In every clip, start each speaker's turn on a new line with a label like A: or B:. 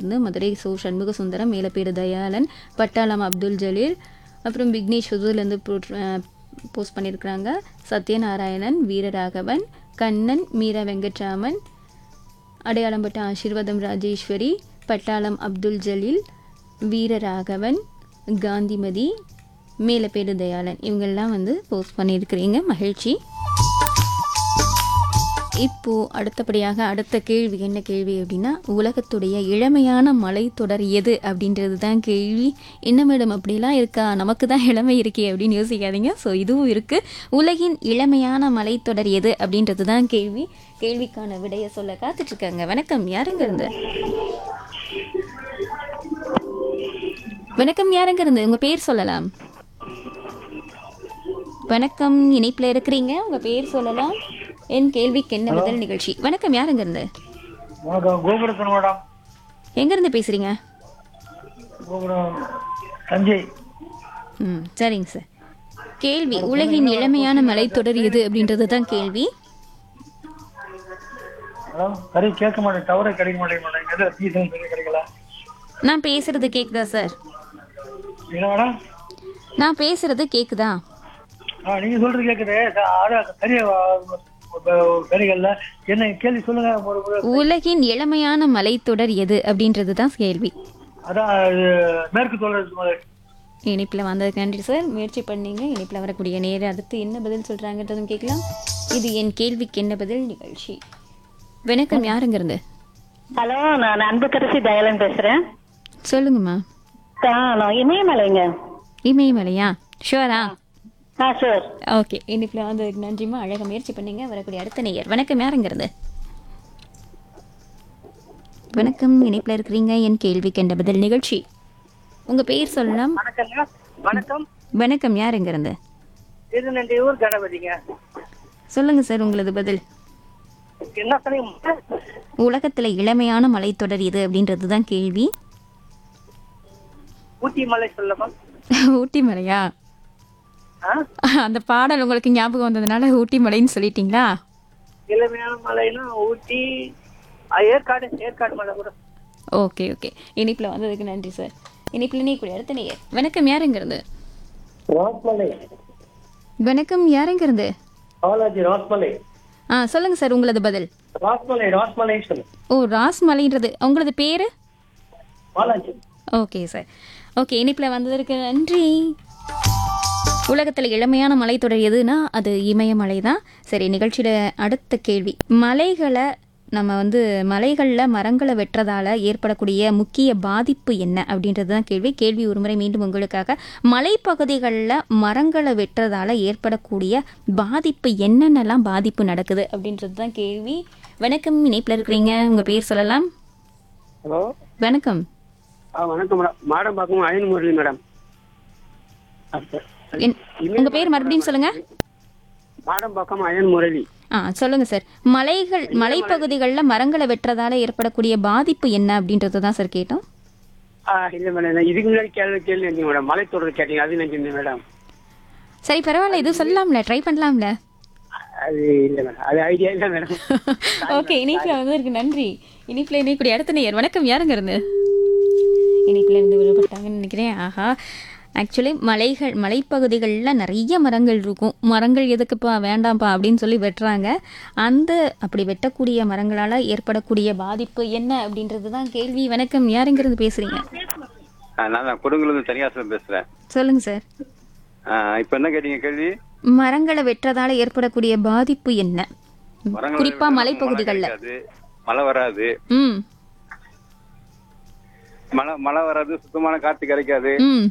A: இருந்து மதுரை சோ சண்முக சுந்தரம் மேலப்பேடு தயாளன் பட்டாளம் அப்துல் ஜலீல் அப்புறம் விக்னேஷ் ஹுதூர்லேருந்து போஸ்ட் பண்ணியிருக்கிறாங்க சத்யநாராயணன் வீரராகவன் கண்ணன் மீரா வெங்கட்ராமன் அடையாளம்பட்ட ஆசீர்வாதம் ராஜேஸ்வரி பட்டாளம் அப்துல் ஜலீல் வீரராகவன் காந்திமதி மேலப்பேடு தயாளன் இவங்கெல்லாம் வந்து போஸ்ட் பண்ணியிருக்கிறீங்க மகிழ்ச்சி இப்போ அடுத்தபடியாக அடுத்த கேள்வி என்ன கேள்வி அப்படின்னா உலகத்துடைய இளமையான மலைத்தொடர் எது அப்படின்றது தான் கேள்வி என்ன மேடம் அப்படிலாம் இருக்கா நமக்கு தான் இளமை இருக்கே அப்படின்னு யோசிக்காதீங்க ஸோ இதுவும் இருக்கு உலகின் இளமையான மலைத்தொடர் எது அப்படின்றது தான் கேள்வி கேள்விக்கான விடையை சொல்ல காத்துட்டு இருக்காங்க வணக்கம் யாருங்க இருந்து வணக்கம் யாருங்க இருந்து உங்க பேர் சொல்லலாம் வணக்கம் இணைப்பில் இருக்கிறீங்க உங்க பேர் சொல்லலாம் என் கேள்விக்கு என்ன பதில் நிகழ்ச்சி வணக்கம் யாருங்க இருந்து
B: வணக்கம் கோபுரத்தன் மேடம்
A: எங்க இருந்து பேசுறீங்க
B: கோபுரம் தஞ்சை
A: ம் சரிங்க சார் கேள்வி உலகின் இளமையான மலைத்தொடர் எது அப்படின்றது தான் கேள்வி
B: மேடம் சரி கேட்க மாட்டேன் டவரே கிடைக்க மாட்டேங்க மேடம் எது சீசன் சரி கிடைக்கல
A: நான் பேசுறது கேக்குதா சார்
B: என்ன மேடம்
A: நான் பேசுறது கேக்குதா
B: ஆ நீங்க சொல்றது கேக்குது ச- அதான் சரியா கிடைக்கல என்ன கேள்வி சொல்லுங்க ஒரு முறை.
A: உலகின் இளமையான மலைத்தொடர் எது அப்படின்றது தான் கேள்வி
B: அதான் இது மேற்கு தொடர்ச்சி மலை
A: இணைப்பில் வந்ததுக்கு நன்றி சார் முயற்சி பண்ணீங்க இணைப்பில் வரக்கூடிய நேரம் அடுத்து என்ன பதில் சொல்கிறாங்கன்றதும் கேட்கலாம் இது என் கேள்விக்கு என்ன பதில் நிகழ்ச்சி வணக்கம் யாருங்க இருந்து
C: ஹலோ நான் அன்புக்கரசி தயாளன் பேசுறேன்
A: சொல்லுங்கம்மா
C: ஆ, நான் இமயமலைங்க
A: இமயமலையா ஷுவரா
C: ஆ சார்
A: ஓகே இனிப்பில் வந்ததுக்கு நன்றிம்மா அழகாக முயற்சி பண்ணீங்க வரக்கூடிய அடுத்த நேயர் வணக்கம் யாருங்கிறது வணக்கம் இணைப்பில் இருக்கிறீங்க என் கேள்விக்கு என்ற பதில் நிகழ்ச்சி உங்கள் பெயர் சொல்லலாம்
B: வணக்கங்க வணக்கம்
A: வணக்கம் யாருங்கிறது
B: திருநெல்லியூர் கணபதிங்க
A: சொல்லுங்க சார் உங்களது பதில்
B: என்ன சொன்னீங்க
A: உலகத்தில் இளமையான மலைத்தொடர் எது அப்படின்றது தான் கேள்வி
B: ஊட்டி மலை சொல்லமா
A: ஊட்டி மலையா அந்த பாடல் உங்களுக்கு ஞாபகம் வந்ததுனால ஊட்டி மலைன்னு சொல்லிட்டீங்களா
B: இளமையான மலைன்னா ஊட்டி ஆ, ஏற்காடு ஏற்காடு மலை கூட
A: ஓகே ஓகே இனிப்பில் வந்ததுக்கு நன்றி சார் இனிப்பில் நீ கூட அடுத்த நேயர் வணக்கம் யாருங்கிறது
B: ராஸ்மலை
A: வணக்கம் யாருங்கிறது
B: பாலாஜி ராஸ்மலை
A: ஆ சொல்லுங்க சார் உங்களது பதில்
B: ராஸ்மலை ராஸ்மலை சொல்லு
A: ஓ ராஸ்மலைன்றது உங்களது பேர்
B: பாலாஜி
A: ஓகே சார் ஓகே இனிப்பில் வந்ததற்கு நன்றி உலகத்தில் இளமையான மலைத்தொடர் எதுனா அது இமயமலை தான் சரி நிகழ்ச்சியில் அடுத்த கேள்வி மலைகளை நம்ம வந்து மலைகளில் மரங்களை வெட்டுறதால ஏற்படக்கூடிய முக்கிய பாதிப்பு என்ன அப்படின்றது தான் கேள்வி கேள்வி ஒருமுறை மீண்டும் உங்களுக்காக மலைப்பகுதிகளில் மரங்களை வெட்டுறதால ஏற்படக்கூடிய பாதிப்பு என்னென்னலாம் பாதிப்பு நடக்குது அப்படின்றது தான் கேள்வி வணக்கம் இணைப்பில் இருக்கிறீங்க உங்கள் பேர் சொல்லலாம்
D: ஹலோ
A: வணக்கம்
D: ஆ வணக்கம் மேடம் மாடம் பார்க்கும் அயன் முரளி மேடம் ஆ, சார்.
A: என்- உங்க பேர் மறுபடியும் சொல்லுங்க
D: மாடம் பார்க்கும் அயன் முரளி
A: ஆ சொல்லுங்க சார் மலைகள் மலைப்பகுதிகளில் மரங்களை வெட்டுறதால ஏற்படக்கூடிய பாதிப்பு என்ன அப்படின்றது தான் சார் கேட்டோம்
D: ஆ இல்லை மேடம் நான் இதுக்கு முன்னாடி கேள்வி கேள்வி நினைச்சேன் மேடம் மலை தொடர் கேட்டீங்க அது நினைச்சிருந்தேன் மேடம்
A: சரி பரவாயில்ல இது சொல்லலாம்ல ட்ரை பண்ணலாம்ல
D: அது இல்லை மேடம் அது ஐடியா இல்லை மேடம்
A: ஓகே இனிப்பில் வந்ததற்கு நன்றி இனிப்பில் இணைக்கூடிய அடுத்த நேயர் வணக்கம் யாருங்க இருந்து இனிப்பில் இருந்து விடுபட்டாங்கன்னு நினைக்கிறேன் ஆஹா ஆக்சுவலி மலைகள் மலைப்பகுதிகளில் நிறைய மரங்கள் இருக்கும் மரங்கள் எதுக்குப்பா வேண்டாம்ப்பா அப்படின்னு சொல்லி வெட்டுறாங்க அந்த அப்படி வெட்டக்கூடிய மரங்களால் ஏற்படக்கூடிய பாதிப்பு என்ன அப்படின்றது தான் கேள்வி வணக்கம் யாருங்கிறது பேசுறீங்க
E: ஆ, நான் தான் கொடுங்கலூர் தனியாசிரம் பேசுறேன்
A: சொல்லுங்க சார்
E: ஆ, இப்ப என்ன கேட்டீங்க கேள்வி
A: மரங்களை வெட்டுறதால ஏற்படக்கூடிய பாதிப்பு என்ன
E: மரங்களை
A: குறிப்பா
E: வெட்டினா
A: மலைப்பகுதிகளில்
E: மழை கிடைக்காது, மழை வராது
A: ம்
E: மழை மழை வராது சுத்தமான காத்து கிடைக்காது
A: ம்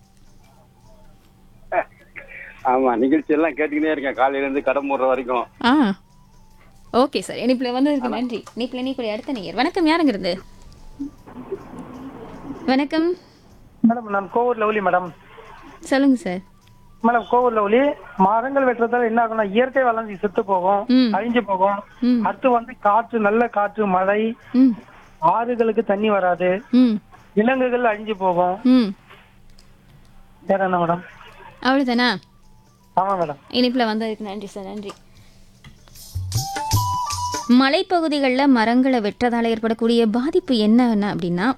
E: ஆமா நிகழ்ச்சி எல்லாம் கேட்டுக்கிட்டே இருக்கேன் காலையில இருந்து கடை மூடுற வரைக்கும்
A: ஆ ஓகே சார் இனிப்பில் வந்ததுக்கு நன்றி இனிப்பில் நீ கூட அடுத்த நேயர் வணக்கம் யாருங்கிறது வணக்கம்
B: மேடம் நான் கோவூர் லவ்லி மேடம்
A: சொல்லுங்க சார்
B: மேடம் கோவூர் லவ்லி மரங்கள் வெட்டுறதால என்ன ஆகும்னா இயற்கை வளர்ச்சி செத்து போகும்
A: ம்.
B: அழிஞ்சு போகும்
A: ம்.
B: அடுத்து வந்து காற்று நல்ல காற்று மழை
A: ம்
B: ஆறுகளுக்கு தண்ணி வராது
A: ம்
B: விலங்குகள் அழிஞ்சு போகும்
A: ம்
B: வேற என்ன மேடம்
A: அவ்வளோதானா
B: ஆமா மேடம்
A: இனிப்பில் வந்ததுக்கு நன்றி சார் நன்றி மலைப்பகுதிகளில் மரங்களை வெட்டுறதால ஏற்படக்கூடிய பாதிப்பு என்ன அப்படின்னா